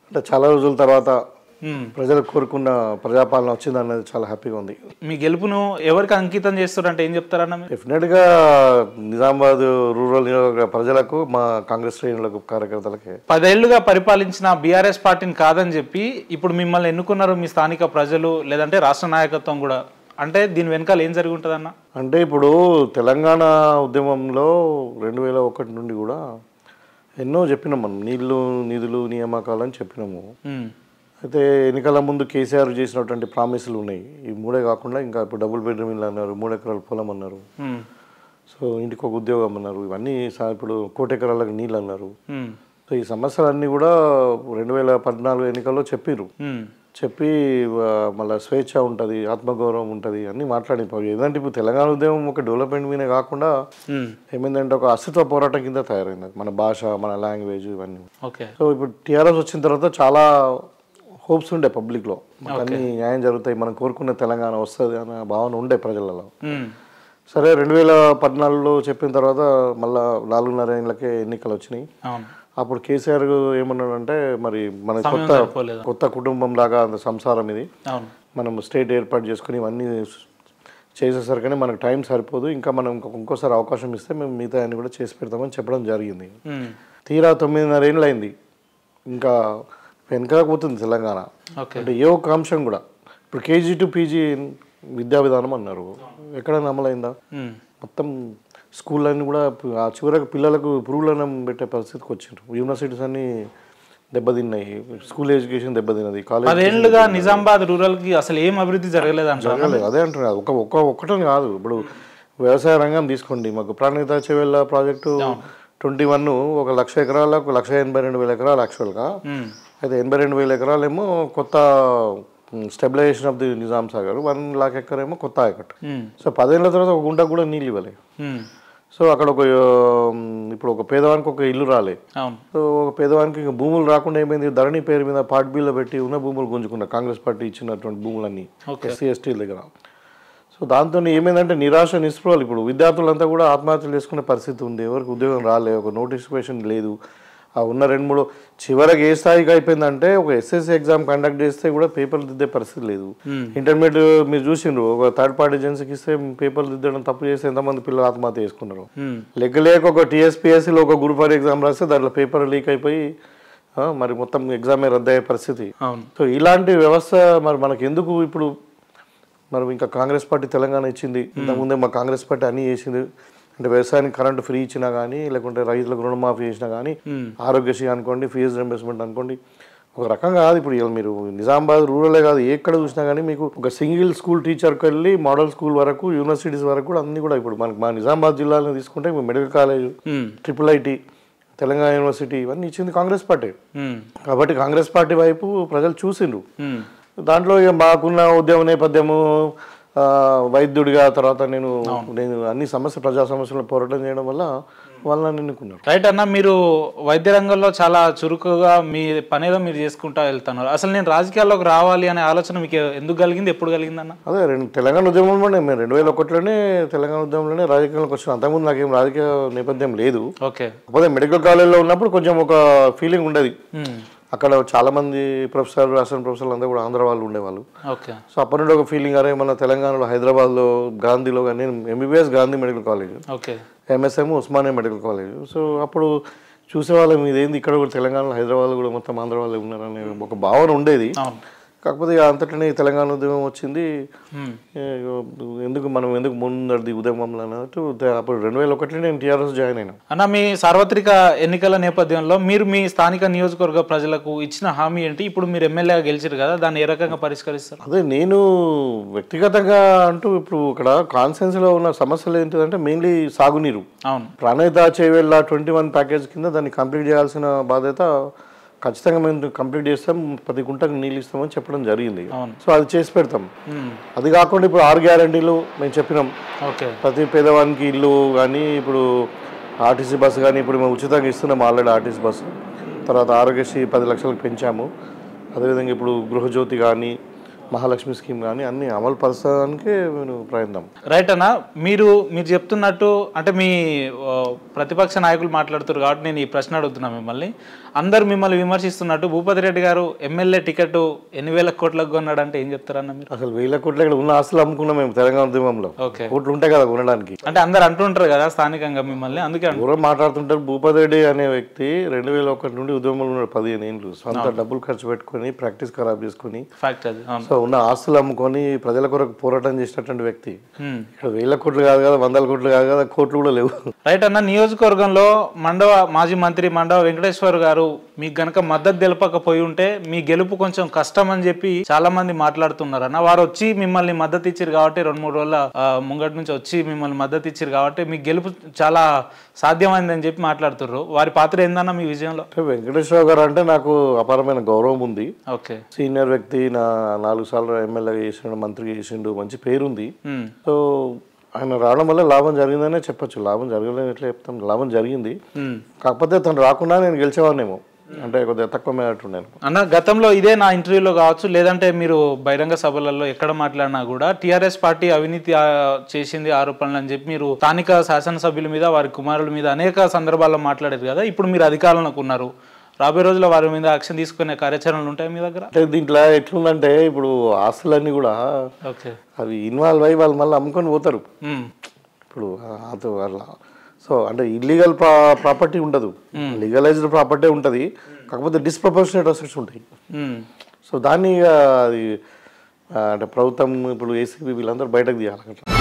అంటే చాలా రోజుల తర్వాత మ్మ్. ప్రజలు కోరుకున్న ప్రజాపాలన వచ్చింది అన్నది చాలా హ్యాపీగా ఉంది మీ గెలుపును ఎవరికి అంకితం చేస్తారంటే ఏం చెప్తారన్న మీరు డెఫినెట్గా నిజామాబాద్ రూరల్ నియోజక ప్రజలకు మా కాంగ్రెస్ శ్రేణులకు కార్యకర్తలకి పదేళ్లుగా పరిపాలించిన బీఆర్ఎస్ పార్టీని కాదని చెప్పి ఇప్పుడు మిమ్మల్ని ఎన్నుకున్నారు మీ స్థానిక ప్రజలు లేదంటే రాష్ట్ర నాయకత్వం కూడా అంటే దీని వెనకాల ఏం జరిగి ఉంటుందన్న అంటే ఇప్పుడు తెలంగాణ ఉద్యమంలో రెండు వేల ఒకటి నుండి కూడా ఎన్నో చెప్పినాం మనం నీళ్లు నిధులు నియామకాలు అని చెప్పినాము మ్మ్. అయితే ఎన్నికల ముందు కేసీఆర్ చేసినటువంటి ప్రామిసులు ఉన్నాయి ఈ మూడే కాకుండా ఇంకా ఇప్పుడు డబుల్ బెడ్రూమ్ ఇల్లు అన్నారు మూడు ఎకరాల పొలం అన్నారు మ్మ్. సో ఇంటికి ఒక ఉద్యోగం అన్నారు ఇవన్నీ సా- ఇప్పుడు కోటి ఎకరాలకు నీళ్ళు అన్నారు మ్మ్. సో ఈ సమస్యలన్నీ కూడా రెండు వేల పద్నాలుగు ఎన్నికల్లో చెప్పిర్రు మ్మ్. చెప్పి ఆ, మళ్ళీ స్వేచ్ఛ ఉంటుంది ఆత్మగౌరవం ఉంటుంది అన్నీ మాట్లాడిపోయి ఏదంటే ఇప్పుడు తెలంగాణ ఉద్యమం ఒక డెవలప్మెంట్ మీదే కాకుండా మ్మ్. ఏమైందంటే ఒక అస్తిత్వ పోరాటం కింద తయారైంది అది. మన భాష మన లాంగ్వేజ్ ఇవన్నీ ఓకే సో ఇప్పుడు టీఆర్ఎస్ వచ్చిన తర్వాత చాలా హోప్స్ ఉండే పబ్లిక్లో మాకు అన్ని న్యాయం జరుగుతాయి మనం కోరుకున్న తెలంగాణ వస్తుంది అన్న భావన ఉండే ప్రజలలో మ్మ్. సరే రెండు వేల పద్నాలుగులో చెప్పిన తర్వాత మళ్ళా నాలుగున్నర ఏళ్ళకే ఎన్నికలు వచ్చినాయి అవును అప్పుడు కేసీఆర్ ఏమన్నాడంటే మరి మన కొత్త సరిపోలేదు కొత్త కుటుంబం లాగా అంత సంసారం ఇది అవును మనం స్టేట్ ఏర్పాటు చేసుకుని ఇవన్నీ చేసేసరికనే మనకు టైం సరిపోదు ఇంకా మనం ఇంకొక- ఇంకోసారి అవకాశం ఇస్తే మేము మిగతా అన్ని కూడా చేసి పెడతామని చెప్పడం జరిగింది మ్మ్. తీరా తొమ్మిదిన్నర ఏళ్ళు అయింది ఇంకా వెనకపోతుంది తెలంగాణ ఓకే అంటే ఏ ఒక్క అంశం కూడా ఇప్పుడు కేజీ టు పీజీ విద్యా విధానం అన్నారు ఎక్కడైనా అమలైందా మ్మ్. మొత్తం స్కూళ్ళన్నీ కూడా ఆ చివరకు పిల్లలకు పురుగులన్నం పెట్టే పరిస్థితికి వచ్చిండ్రు యూనివర్సిటీస్ అన్ని దెబ్బతిన్నాయి స్కూల్ ఎడ్యుకేషన్ దెబ్బతిన్నది కాలేజ్ పదేళ్లుగా నిజామాబాద్ రూరల్ కి అసలు ఏం అభివృద్ధి జరగలేదు అంటారు జరగలేదు అదే అంటున్నారు ఒక ఒక్క ఒక్కటని కాదు ఇప్పుడు వ్యవసాయ రంగం తీసుకోండి మాకు Pranahita Chevella project twenty one ఒక లక్ష ఎకరాలకు ఒక లక్ష ఎనభై రెండు వేల ఎకరాలు యాక్చువల్గా అయితే ఎనభై రెండు వేల ఎకరాలేమో కొత్త stabilization of the Nizam Sagar one lakh acre ఏమో కొత్త ఆయకట్టు సో పదేళ్ల తర్వాత ఒక గుంటకు కూడా నీళ్ళు ఇవ్వలే సో అక్కడ ఒక ఉమ్, ఇప్పుడు ఒక పేదవానికి ఒక ఇల్లు రాలే అవును సో ఒక పేదవానికి ఇంకా భూములు రాకుండా ఏమైంది ధరణి పేరు మీద పాట్ బిల్లు పెట్టి ఉన్న భూములు గుంజుకున్న కాంగ్రెస్ పార్టీ ఇచ్చినటువంటి భూములన్నీ ఎస్సీ ఎస్టీల దగ్గర సో దాంతో ఏమైందంటే నిరాశ నిస్పృహలు ఇప్పుడు విద్యార్థులంతా కూడా ఆత్మహత్యలు చేసుకునే పరిస్థితి ఉంది ఎవరికి ఉద్యోగం రాలే ఒక నోటిఫికేషన్ లేదు ఆ ఉన్న రెండు మూడు చివరికి ఏ స్థాయికి అయిపోయిందంటే ఒక ఎస్ఎస్సి ఎగ్జామ్ కండక్ట్ చేస్తే కూడా పేపర్లు దిద్దే పరిస్థితి లేదు ఇంటర్మీడియట్ మీరు చూసిండ్రు ఒక థర్డ్ పార్టీ ఏజెన్సీకి ఇస్తే పేపర్లు దిద్దడం తప్పు చేస్తే ఎంతమంది పిల్లలు ఆత్మహత్య చేసుకున్నారు మ్మ్. లెక్క లేక ఒక టీఎస్పీఎస్సీలో ఒక గ్రూప్ ఫర్ ఎగ్జామ్ రాస్తే దాంట్లో పేపర్ లీక్ అయిపోయి ఆ, మరి మొత్తం ఎగ్జామే రద్దయ్యే పరిస్థితి అవును సో ఇలాంటి వ్యవస్థ మరి మనకు ఎందుకు ఇప్పుడు మరి ఇంకా కాంగ్రెస్ పార్టీ తెలంగాణ ఇచ్చింది ఇంతకుముందే మా కాంగ్రెస్ పార్టీ అన్నీ చేసింది అంటే వ్యవసాయానికి కరెంటు ఫ్రీ ఇచ్చినా కానీ లేకుంటే రైతులకు రుణమాఫీ చేసినా కానీ ఆరోగ్యశ్రీ అనుకోండి ఫీజు రింబర్స్మెంట్ అనుకోండి ఒక రకంగా కాదు ఇప్పుడు ఇవాళ మీరు నిజామాబాద్ రూరలే కాదు ఎక్కడ చూసినా కానీ మీకు ఒక సింగిల్ స్కూల్ టీచర్కి వెళ్ళి మోడల్ స్కూల్ వరకు యూనివర్సిటీస్ వరకు కూడా అన్ని కూడా ఇప్పుడు మనకి మా నిజామాబాద్ జిల్లాలో తీసుకుంటే మెడికల్ కాలేజ్ మ్మ్. ట్రిపుల్ ఐటీ తెలంగాణ యూనివర్సిటీ ఇవన్నీ ఇచ్చింది కాంగ్రెస్ పార్టీ మ్మ్. కాబట్టి కాంగ్రెస్ పార్టీ వైపు ప్రజలు చూసిండ్రు మ్మ్. దాంట్లో ఇక మాకున్న ఉద్యమ నేపథ్యము ఆ, వైద్యుడిగా తర్వాత నేను నేను అన్ని సమస్య ప్రజా సమస్యలను పోరాటం చేయడం వల్ల వాళ్ళని ఎన్నుకున్నారు రైట్ అన్న మీరు వైద్య రంగంలో చాలా చురుకుగా మీ పనేదో మీరు చేసుకుంటా వెళ్తున్నారు అసలు నేను రాజకీయాల్లోకి రావాలి అనే ఆలోచన మీకు ఎందుకు కలిగింది ఎప్పుడు కలిగింది అన్న అదే రెండు తెలంగాణ ఉద్యమంలోనే మేము రెండు వేల ఒకటిలోనే తెలంగాణ ఉద్యమంలోనే రాజకీయాలకు వచ్చిన అంతకుముందు నాకేం రాజకీయ నేపథ్యం లేదు ఓకే కాకపోతే మెడికల్ కాలేజ్లో ఉన్నప్పుడు కొంచెం ఒక ఫీలింగ్ ఉండేది అక్కడ చాలా మంది ప్రొఫెసర్ అసిస్టెంట్ ప్రొఫెసర్లు అందరూ కూడా ఆంధ్ర వాళ్ళు ఉండేవాళ్ళు ఓకే సో అప్పటి నుండి ఒక ఫీలింగ్ అరే మన తెలంగాణలో హైదరాబాద్లో గాంధీలో కానీ నేను MBBS Gandhi medical college okay MSM Osmania medical college so అప్పుడు చూసేవాళ్ళం ఇదేంది ఇక్కడ కూడా తెలంగాణలో హైదరాబాద్లో కూడా మొత్తం ఆంధ్ర వాళ్ళు ఉన్నారనే ఒక భావన ఉండేది అవును కాకపోతే ఇక అంతటనే ఈ తెలంగాణ ఉద్యమం వచ్చింది మ్మ్. ఏ, ఎందుకు మనం ఎందుకు ముందడిది ఉద్యమంలో అన్నట్టు తే- అప్పుడు రెండు వేల ఒకటి నేను టీఆర్ఎస్ జాయిన్ అయినా అన్న మీ సార్వత్రిక ఎన్నికల నేపథ్యంలో మీరు మీ స్థానిక నియోజకవర్గ ప్రజలకు ఇచ్చిన హామీ ఏంటి ఇప్పుడు మీరు ఎమ్మెల్యేగా గెలిచారు కదా దాన్ని ఏ రకంగా పరిష్కరిస్తారు అదే నేను వ్యక్తిగతంగా అంటూ ఇప్పుడు ఇక్కడ కాన్సెన్స్లో ఉన్న సమస్యలు ఏంటిదంటే మెయిన్లీ సాగునీరు అవును Pranahita Chevella twenty one package కింద దాన్ని కంప్లీట్ చేయాల్సిన బాధ్యత ఖచ్చితంగా మేము కంప్లీట్ చేస్తాం ప్రతి గుంటకు నీళ్ళు ఇస్తామని చెప్పడం జరిగింది అవును. సో అది చేసి పెడతాం మ్మ్. అది కాకుండా ఇప్పుడు ఆరు గ్యారంటీలు మేము చెప్పినాం ఓకే ప్రతి పేదవానికి ఇల్లు కానీ ఇప్పుడు ఆర్టీసీ బస్సు కానీ ఇప్పుడు మేము ఉచితంగా ఇస్తున్నాం ఆల్రెడీ ఆర్టీసీ బస్సు తర్వాత ఆరోగ్యశ్రీ పది లక్షలకు పెంచాము అదేవిధంగా ఇప్పుడు గృహజ్యోతి కానీ మహాలక్ష్మి స్కీమ్ కానీ అన్ని అమలు పరచడానికి నేను ప్రయత్నం రైట్ అన్న మీరు మీరు చెప్తున్నట్టు అంటే మీ ఆ, ప్రతిపక్ష నాయకులు మాట్లాడుతారు కాబట్టి నేను ఈ ప్రశ్న అడుగుతున్నా మిమ్మల్ని అందరు మిమ్మల్ని విమర్శిస్తున్నట్టు భూపతి రెడ్డి గారు ఎమ్మెల్యే టికెట్ ఎన్ని వేల కోట్లకు కొన్నాడంటే ఏం చెప్తారన్న మీరు అసలు వేల కోట్ల ఇక్కడ ఉన్న ఆస్తులు అమ్ముకున్నాం మేము తెలంగాణ ఉద్యమంలో ఓకే కోట్లు ఉంటాయి కదా కొనడానికి అంటే అందరు అంటుంటారు కదా స్థానికంగా మిమ్మల్ని అందుకే అంటున్నా. ఎవరో మాట్లాడుతుంటారు భూపతి రెడ్డి అనే వ్యక్తి రెండు వేల ఒకటి నుండి ఉద్యమంలో ఉన్నాడు పదిహేను ఏళ్ళు సొంత డబ్బులు ఖర్చు పెట్టుకొని ప్రాక్టీస్ ఖరాబ్ చేసుకొని ఫ్యాక్ట్ అది అవును సో ఉన్న ఆస్తులు అమ్ముకొని ప్రజల కొరకు పోరాటం చేసినటువంటి వ్యక్తి హ్మ్. ఇక్కడ వేల కోట్లు కాదు కదా వందల కోట్లు కాదు కదా కోట్లు కూడా లేవు రైట్ అన్న నియోజకవర్గంలో మండవ మాజీ మంత్రి మండవ వెంకటేశ్వర్ గారు మీకు గనక మద్దతు తెలపకపోయి ఉంటే మీ గెలుపు కొంచెం కష్టం అని చెప్పి చాలా మంది మాట్లాడుతున్నారు అన్న వారు వచ్చి మిమ్మల్ని మద్దతు ఇచ్చారు కాబట్టి రెండు మూడు రోజుల ఆ, ముంగటి నుంచి వచ్చి మిమ్మల్ని మద్దతు ఇచ్చారు కాబట్టి మీ గెలుపు చాలా సాధ్యమైందని చెప్పి మాట్లాడుతున్నారు వారి పాత్ర ఏందన్న మీ విజయంలో అంటే వెంకటేశ్వర గారు అంటే నాకు అపారమైన గౌరవం ఉంది ఓకే సీనియర్ వ్యక్తి నా నాలుగు సార్లు ఎమ్మెల్యేగా చేసిండు మంత్రిగా చేసిండు మంచి పేరుంది హ్మ్. సో ఆయన రావడం వల్ల లాభం జరిగిందనే చెప్పొచ్చు లాభం జరగలేదు ఎట్లా చెప్తాం లాభం జరిగింది హ్మ్. కాకపోతే తను రాకుండా నేను గెలిచేవాడినేమో అంటే కొద్దిగా తక్కువ మేరకు నేను అన్న గతంలో ఇదే నా ఇంటర్వ్యూలో కావచ్చు లేదంటే మీరు బహిరంగ సభలలో ఎక్కడ మాట్లాడినా కూడా టీఆర్ఎస్ పార్టీ అవినీతి ఆ, చేసింది ఆరోపణలు అని చెప్పి మీరు స్థానిక శాసనసభ్యుల మీద వారి కుమారుల మీద అనేక సందర్భాల్లో మాట్లాడారు కదా ఇప్పుడు మీరు అధికారంలోకి ఉన్నారు రాబోయే రోజుల్లో వారి మీద యాక్షన్ తీసుకునే కార్యాచరణలు ఉంటాయి మీ దగ్గర అంటే దీంట్లో ఎట్లుందంటే ఇప్పుడు ఆస్తులన్నీ కూడా ఓకే అవి ఇన్వాల్వ్ అయ్యి వాళ్ళు మళ్ళీ అమ్ముకొని పోతారు మ్మ్. ఇప్పుడు అటు వాళ్ళ సో అంటే ఇల్లీగల్ ప్రా ప్రాపర్టీ ఉండదు లీగలైజ్డ్ ప్రాపర్టీ ఉంటుంది కాకపోతే డిస్ప్రపోర్షనేట్ అసెట్స్ ఉంటాయి మ్మ్. సో దాన్ని ఇక అది ఆ, అంటే ప్రభుత్వం ఇప్పుడు ఏసీబీ వీళ్ళందరూ బయటకు తీయాలి